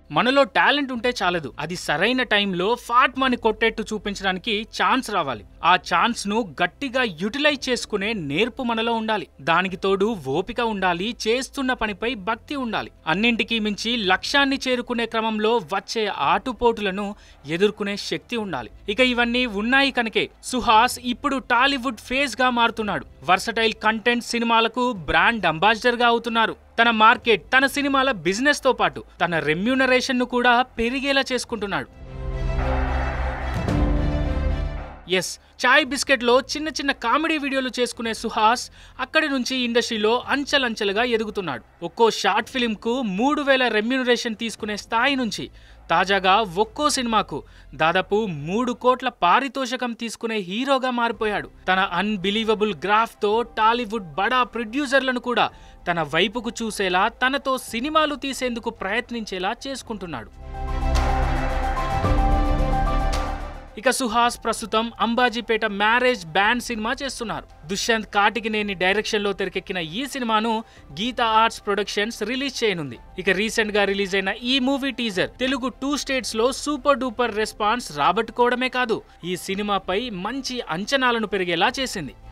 మనలో టాలెంట్ ఉంటే చాలదు అది సరైన టైంలో ఫాట్ మని కొట్టేట్టు చూపించడానికి ఛాన్స్ రావాలి ఆ ఛాన్స్ ను గట్టిగా యూటిలైజ్ చేసుకునే నేర్పు మనలో ఉండాలి దానికి తోడు ఓపిక ఉండాలి చేస్తున్న పనిపై భక్తి ఉండాలి అన్నింటికీ మించి లక్ష్యాన్ని చేరుకునే క్రమంలో వచ్చే ఆటుపోటులను ఎదుర్కొనే శక్తి ఉండాలి ఇక ఇవన్నీ ఉన్నాయి కనుకే సుహాస్ ఇప్పుడు టాలీవుడ్ ఫేస్ గా మారుతున్నాడు వర్సటైల్ కంటెంట్ సినిమాలకు బ్రాండ్ అంబాసిడర్ గా అవుతున్నారు తన మార్కెట్ తన సినిమాల బిజినెస్ తో పాటు తన రెమ్యూనరేషన్ ను కూడా పెరిగేలా చేసుకుంటున్నాడు ఎస్ చాయ్ బిస్కెట్లో చిన్న చిన్న కామెడీ వీడియోలు చేసుకునే సుహాస్ అక్కడి నుంచి ఇండస్ట్రీలో అంచెలంచెలుగా ఎదుగుతున్నాడు ఒక్కో షార్ట్ ఫిలింకు మూడు వేల రెమ్యూనరేషన్ తీసుకునే స్థాయి నుంచి తాజాగా ఒక్కో సినిమాకు దాదాపు మూడు కోట్ల పారితోషికం తీసుకునే హీరోగా మారిపోయాడు తన అన్బిలీవబుల్ గ్రాఫ్తో టాలీవుడ్ బడా ప్రొడ్యూసర్లను కూడా తన వైపుకు చూసేలా తనతో సినిమాలు తీసేందుకు ప్రయత్నించేలా చేసుకుంటున్నాడు ఇక సుహాస్ ప్రస్తుతం అంబాజీపేట మ్యారేజ్ బ్యాండ్ సినిమా చేస్తున్నారు దుష్యంత్ కాటికినేని డైరెక్షన్ లో తెరకెక్కిన ఈ సినిమాను గీతా ఆర్ట్స్ ప్రొడక్షన్స్ రిలీజ్ చేయనుంది ఇక రీసెంట్ గా రిలీజ్ అయిన ఈ movie teaser Telugu two states లో సూపర్ డూపర్ రెస్పాన్స్ రాబట్టుకోవడమే కాదు ఈ సినిమాపై మంచి అంచనాలను పెరిగేలా చేసింది